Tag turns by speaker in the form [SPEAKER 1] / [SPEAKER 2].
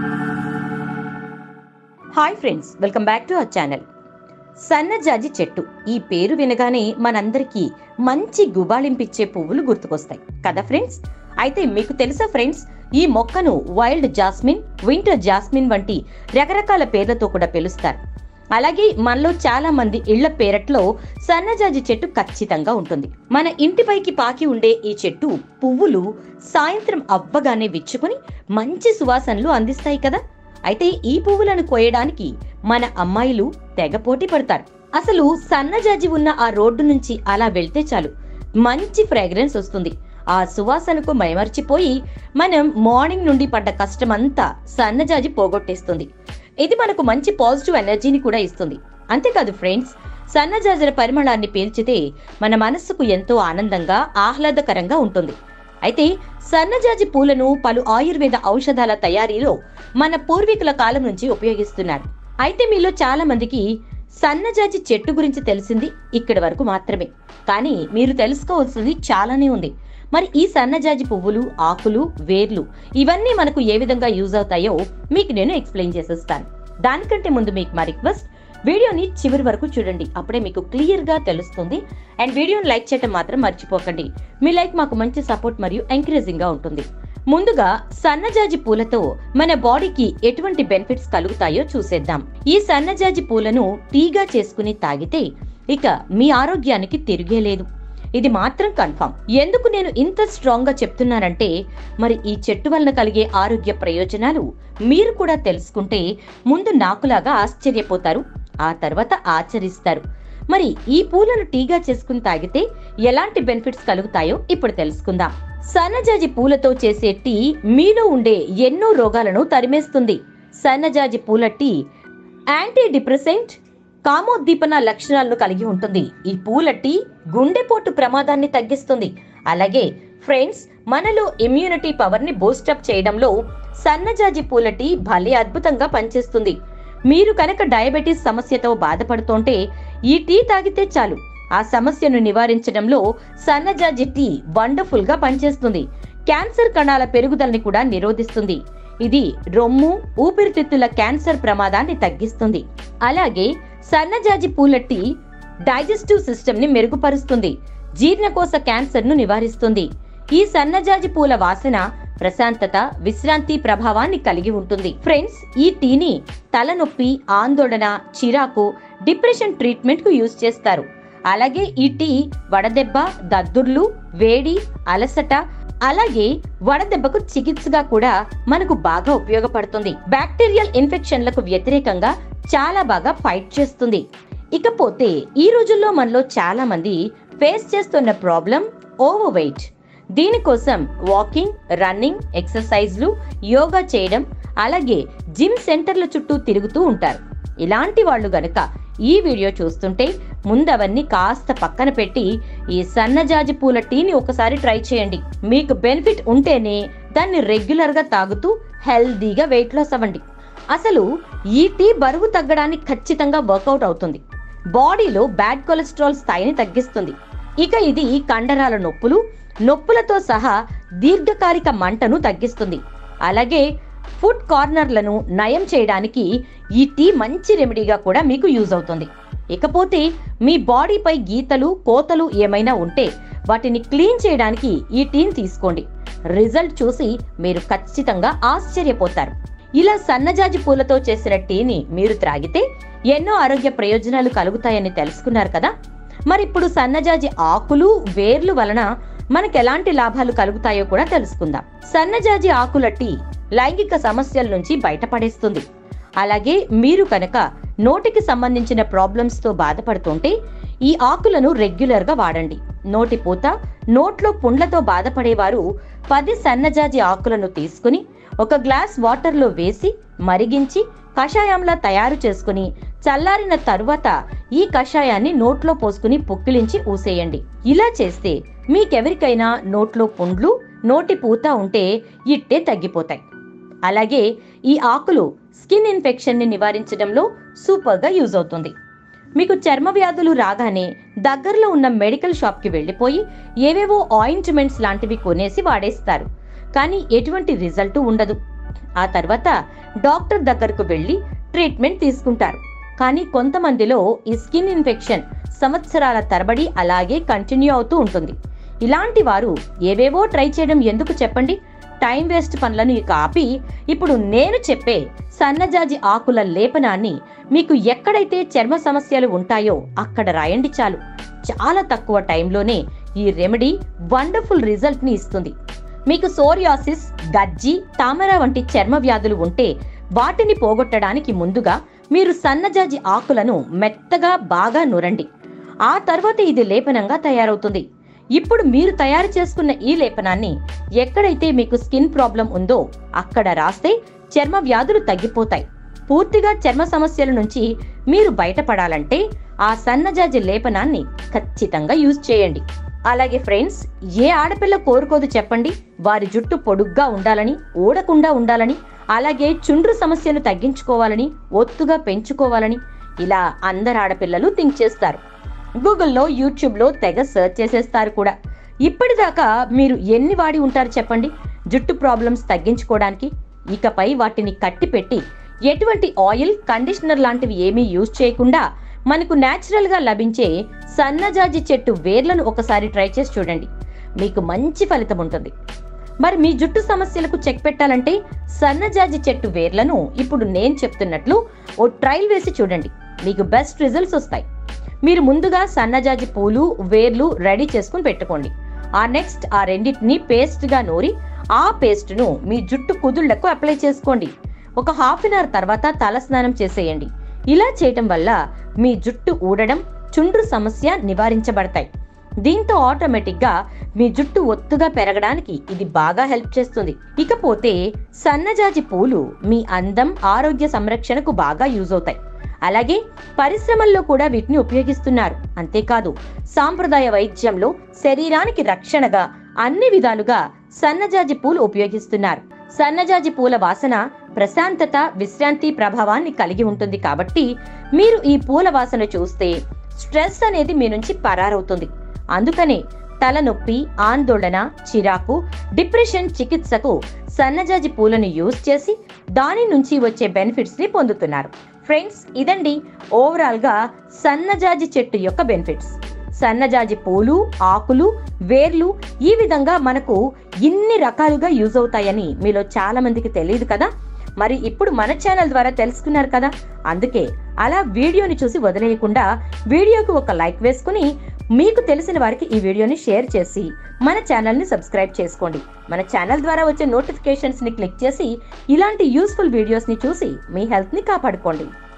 [SPEAKER 1] hi friends welcome back to our channel సన్నజాజి చెట్టు ఈ పేరు వినగానే మనందరికీ మంచి గుబాళింపిచ్చే పువ్వులు గుర్తుకొస్తాయి కదా ఫ్రెండ్స్ అయితే మీకు తెలుసా ఫ్రెండ్స్ ఈ మొక్కను వైల్డ్ జాస్మిన్ వింటర్ జాస్మిన్ వంటి రకరకాల పేర్లతో కూడా పిలుస్తారు అలాగే మనలో చాలా మంది ఇళ్ల పేరట్లో సన్నజాజి చెట్టు ఖచ్చితంగా ఉంటుంది మన ఇంటిపైకి పాకి ఉండే ఈ చెట్టు పువ్వులు సాయంత్రం అవ్వగానే విచ్చుకుని మంచి సువాసనలు అందిస్తాయి కదా అయితే ఈ పువ్వులను కోయడానికి మన అమ్మాయిలు తెగ పోటీ పడతారు అసలు సన్నజాజి ఉన్న ఆ రోడ్డు నుంచి అలా వెళ్తే చాలు మంచి ఫ్రాగ్రెన్స్ వస్తుంది ఆ సువాసనకు మైమర్చిపోయి మనం మార్నింగ్ నుండి పడ్డ కష్టమంతా సన్నజాజి పోగొట్టేస్తుంది ఇది మనకు మంచి పాజిటివ్ ఎనర్జీని కూడా ఇస్తుంది అంతేకాదు ఫ్రెండ్స్ సన్నజాజుల పరిమళాన్ని పీల్చితే మన మనస్సుకు ఎంతో ఆనందంగా ఆహ్లాదకరంగా ఉంటుంది అయితే సన్నజాజి పూలను పలు ఆయుర్వేద ఔషధాల తయారీలో మన పూర్వీకుల కాలం నుంచి ఉపయోగిస్తున్నారు అయితే మీలో చాలా మందికి సన్నజాజి చెట్టు గురించి తెలిసింది ఇక్కడి వరకు మాత్రమే కానీ మీరు తెలుసుకోవాల్సింది చాలానే ఉంది మరి ఈ సన్నజాజి పువ్వులు ఆకులు వేర్లు ఇవన్నీ మనకు ఏ విధంగా యూజ్ అవుతాయో మీకు నేను ఎక్స్ప్లెయిన్ చేసేస్తాను దానికంటే ముందు మీకు మా రిక్వెస్ట్ వీడియోని చివరి వరకు చూడండి అప్పుడే మీకు క్లియర్ గా తెలుస్తుంది అండ్ వీడియోని లైక్ చేయడం మాత్రం మర్చిపోకండి మీ లైక్ మాకు మంచి సపోర్ట్ మరియు ఎంకరేజింగ్ గా ఉంటుంది ముందుగా సన్నజాజి పూలతో మన బాడీకి ఎటువంటి బెనిఫిట్స్ కలుగుతాయో చూసేద్దాం ఈ సన్నజాజి పూలను టీగా చేసుకుని తాగితే ఇక మీ ఆరోగ్యానికి తిరిగేలేదు ఇది మాత్రం కన్ఫర్మ్ ఎందుకు నేను ఇంత స్ట్రాంగ్ గా చెప్తున్నానంటే మరి ఈ చెట్టు వలన కలిగే ఆరోగ్య ప్రయోజనాలు మీరు కూడా తెలుసుకుంటే ముందు నాకులాగా ఆశ్చర్యపోతారు ఆ తర్వాత ఆచరిస్తారు మరి ఈ పూలను టీగా చేసుకుని తాగితే ఎలాంటి బెనిఫిట్స్ కలుగుతాయో ఇప్పుడు తెలుసుకుందాం సన్నజాజి పూలతో చేసే టీ మీలో ఉండే ఎన్నో రోగాలను తరిమేస్తుంది సన్నజాజి పూల టీ యాంటీ డిప్రెసెంట్ కామోద్దీపన లక్షణాలను కలిగి ఉంటుంది ఈ పూల టీ గుండెపోటు ప్రమాదాన్ని తగ్గిస్తుంది అలాగే ఫ్రెండ్స్ మనలో ఇమ్యూనిటీ పవర్ ని బూస్టప్ చేయడంలో సన్నజాజి పూల టీ భలే అద్భుతంగా పనిచేస్తుంది మీరు కనుక డయాబెటీస్ సమస్యతో బాధపడుతుంటే ఈ టీ తాగితే చాలు ఆ సమస్యను నివారించడంలో సన్నజాజి టీ వండర్ఫుల్ గా పనిచేస్తుంది క్యాన్సర్ కణాల పెరుగుదలని కూడా నిరోధిస్తుంది ఇది రొమ్ము ఊపిరితిత్తుల క్యాన్సర్ ప్రమాదాన్ని తగ్గిస్తుంది అలాగే సన్నజాజి పూల టీ డైజెస్టివ్ సిస్టమ్ ని మెరుగుపరుస్తుంది జీర్ణకోశ క్యాన్సర్ ను నివారిస్తుంది ఈ సన్నజాజి పూల వాసన ప్రశాంతత విశ్రాంతి ప్రభావాన్ని కలిగి ఉంటుంది ఫ్రెండ్స్ ఈ టీని తలనొప్పి ఆందోళన చిరాకు డిప్రెషన్ ట్రీట్మెంట్ కు యూజ్ చేస్తారు అలాగే ఈ టీ వడదెబ్బ దద్దుర్లు వేడి అలసట అలాగే వడదెబ్బకు చికిత్సగా కూడా మనకు బాగా ఉపయోగపడుతుంది బ్యాక్టీరియల్ ఇన్ఫెక్షన్లకు వ్యతిరేకంగా చాలా బాగా ఫైట్ చేస్తుంది ఇకపోతే ఈ రోజుల్లో మనలో చాలా మంది ఫేస్ చేస్తున్న ప్రాబ్లం ఓవర్ వెయిట్ దీనికోసం వాకింగ్ రన్నింగ్ ఎక్సర్సైజ్లు యోగా చేయడం అలాగే జిమ్ సెంటర్ల చుట్టూ తిరుగుతూ ఉంటారు ఇలాంటి వాళ్ళు గనక ఈ వీడియో చూస్తుంటే ముందవన్నీ కాస్త పక్కన పెట్టి ఈ సన్నజాజి పూల టీని ఒకసారి ట్రై చేయండి మీకు బెనిఫిట్ ఉంటేనే దాన్ని రెగ్యులర్ గా తాగుతూ హెల్దీగా వెయిట్ లాస్ అవ్వండి అసలు ఈ టీ బరువు తగ్గడానికి ఖచ్చితంగా వర్కౌట్ అవుతుంది బాడీలో బ్యాడ్ కొలెస్ట్రాల్ స్థాయిని తగ్గిస్తుంది ఇక ఇది కండరాల నొప్పులు నొప్పులతో సహా దీర్ఘకాలిక మంటను తగ్గిస్తుంది అలాగే ఫుడ్ కార్నర్లను నయం చేయడానికి ఈ టీ మంచి రెమెడీగా కూడా మీకు యూజ్ అవుతుంది ఇకపోతే మీ బాడీపై గీతలు కోతలు ఏమైనా ఉంటే వాటిని క్లీన్ చేయడానికి ఈ టీని తీసుకోండి రిజల్ట్ చూసి మీరు ఖచ్చితంగా ఆశ్చర్యపోతారు ఇలా సన్నజాజి పూలతో చేసిన టీని మీరు త్రాగితే ఎన్నో ఆరోగ్య ప్రయోజనాలు కలుగుతాయని తెలుసుకున్నారు కదా మరిప్పుడు సన్నజాజి ఆకులు వేర్లు వలన మనకు ఎలాంటి లాభాలు కలుగుతాయో కూడా తెలుసుకుందాం సన్నజాజి ఆకుల టీ లైంగిక సమస్యల నుంచి బయటపడేస్తుంది అలాగే మీరు కనుక నోటికి సంబంధించిన ప్రాబ్లమ్స్ తో బాధపడుతుంటే ఈ ఆకులను రెగ్యులర్ గా వాడండి నోటి పూత నోట్లో పుండ్లతో బాధపడేవారు పది సన్నజాజి ఆకులను తీసుకుని ఒక గ్లాస్ వాటర్లో వేసి మరిగించి కషాయంలా తయారు చేసుకుని చల్లారిన తరువాత ఈ కషాయాన్ని నోట్లో పోసుకుని పుక్కిలించి ఊసేయండి ఇలా చేస్తే మీకెవరికైనా నోట్లో పుండ్లు నోటి పూత ఉంటే ఇట్టే తగ్గిపోతాయి అలాగే ఈ ఆకులు స్కిన్ ఇన్ఫెక్షన్ ని నివారించడంలో సూపర్గా యూజ్ అవుతుంది మీకు చర్మ వ్యాధులు రాగానే దగ్గరలో ఉన్న మెడికల్ షాప్కి వెళ్ళిపోయి ఏవేవో ఆయింట్మెంట్స్ లాంటివి కొనేసి వాడేస్తారు కానీ ఎటువంటి రిజల్ట్ ఉండదు ఆ తర్వాత డాక్టర్ దగ్గరకు వెళ్ళి ట్రీట్మెంట్ తీసుకుంటారు కానీ కొంతమందిలో ఈ స్కిన్ ఇన్ఫెక్షన్ సంవత్సరాల తరబడి అలాగే కంటిన్యూ అవుతూ ఉంటుంది ఇలాంటి వారు ఏవేవో ట్రై చేయడం ఎందుకు చెప్పండి టైం వేస్ట్ పనులను ఇక ఆపి ఇప్పుడు నేను చెప్పే సన్నజాజి ఆకుల లేపనాన్ని మీకు ఎక్కడైతే చర్మ సమస్యలు ఉంటాయో అక్కడ రాయండి చాలు చాలా తక్కువ టైంలోనే ఈ రెమెడీ వండర్ఫుల్ రిజల్ట్ ని ఇస్తుంది మీకు సోరియాసిస్ గజ్జి తామర వంటి చర్మ వ్యాధులు ఉంటే వాటిని పోగొట్టడానికి ముందుగా మీరు సన్నజాజి ఆకులను మెత్తగా బాగా నురండి ఆ తర్వాత ఇది లేపనంగా తయారవుతుంది ఇప్పుడు మీరు తయారు చేసుకున్న ఈ లేపనాన్ని ఎక్కడైతే మీకు స్కిన్ ప్రాబ్లం ఉందో అక్కడ రాస్తే చర్మ వ్యాధులు తగ్గిపోతాయి పూర్తిగా చర్మ సమస్యల నుంచి మీరు బయటపడాలంటే ఆ సన్నజాజి లేపనాన్ని ఖచ్చితంగా యూజ్ చేయండి అలాగే ఫ్రెండ్స్ ఏ ఆడపిల్ల కోరుకోదు చెప్పండి వారి జుట్టు పొడుగ్గా ఉండాలని ఊడకుండా ఉండాలని అలాగే చుండ్రు సమస్యను తగ్గించుకోవాలని ఒత్తుగా పెంచుకోవాలని ఇలా అందరు ఆడపిల్లలు థింక్ చేస్తారు గూగుల్లో యూట్యూబ్లో తెగ సెర్చ్ చేసేస్తారు కూడా ఇప్పటిదాకా మీరు ఎన్ని వాడి ఉంటారు చెప్పండి జుట్టు ప్రాబ్లమ్స్ తగ్గించుకోవడానికి ఇకపై వాటిని కట్టిపెట్టి ఎటువంటి ఆయిల్ కండిషనర్ లాంటివి ఏమీ యూజ్ చేయకుండా మనకు natural గా లభించే సన్నజాజి చెట్టు వేర్లను ఒకసారి ట్రై చేసి చూడండి మీకు మంచి ఫలితం ఉంటుంది మరి మీ జుట్టు సమస్యలకు చెక్ పెట్టాలంటే సన్నజాజి చెట్టు వేర్లను ఇప్పుడు నేను చెప్తున్నట్లు ఓ ట్రయల్ వేసి చూడండి మీకు బెస్ట్ రిజల్ట్స్ వస్తాయి మీరు ముందుగా సన్నజాజి పూలు వేర్లు రెడీ చేసుకుని పెట్టుకోండి ఆ నెక్స్ట్ ఆ రెండింటిని పేస్ట్గా నూరి ఆ పేస్ట్ను మీ జుట్టు కుదుళ్లకు అప్లై చేసుకోండి ఒక హాఫ్ అన్ అవర్ తర్వాత తలస్నానం చేసేయండి ఇలా చేయటం వల్ల మీ జుట్టు ఊడడం చుండ్రు సమస్య నివారించబడతాయి దీంతో ఆటోమేటిక్గా మీ జుట్టు ఒత్తుగా పెరగడానికి ఇది బాగా హెల్ప్ చేస్తుంది ఇకపోతే సన్నజాజి పూలు మీ అందం ఆరోగ్య సంరక్షణకు బాగా యూజ్ అవుతాయి అలాగే పరిశ్రమల్లో కూడా వీటిని ఉపయోగిస్తున్నారు అంతేకాదు సాంప్రదాయ వైద్యంలో శరీరానికి రక్షణగా అన్ని విధాలుగా సన్నజాజి పూలు ఉపయోగిస్తున్నారు సన్నజాజి పూల వాసన ప్రశాంతత విశ్రాంతి ప్రభావాన్ని కలిగి ఉంటుంది కాబట్టి మీరు ఈ పూల వాసన చూస్తే స్ట్రెస్ అనేది మీ నుంచి పరారవుతుంది అందుకనే తలనొప్పి ఆందోళన చిరాకు డిప్రెషన్ చికిత్సకు సన్నజాజి పూలను యూజ్ చేసి దాని నుంచి వచ్చే బెనిఫిట్స్ ని పొందుతున్నారు ఫ్రెండ్స్ ఇదండి ఓవరాల్ గా సన్నజాజి చెట్టు యొక్క బెనిఫిట్స్ సన్నజాజి పూలు ఆకులు వేర్లు ఈ విధంగా మనకు ఇన్ని రకాలుగా యూజ్ అవుతాయని మీలో చాలా మందికి తెలియదు కదా మరి ఇప్పుడు మన ఛానల్ ద్వారా తెలుసుకున్నారు కదా అందుకే అలా వీడియోని చూసి వదిలేయకుండా వీడియోకి ఒక లైక్ వేసుకుని మీకు తెలిసిన వారికి ఈ వీడియోని షేర్ చేసి మన ఛానల్ని సబ్స్క్రైబ్ చేసుకోండి మన ఛానల్ ద్వారా వచ్చే నోటిఫికేషన్స్ని క్లిక్ చేసి ఇలాంటి యూస్ఫుల్ వీడియోస్ని చూసి మీ హెల్త్ని కాపాడుకోండి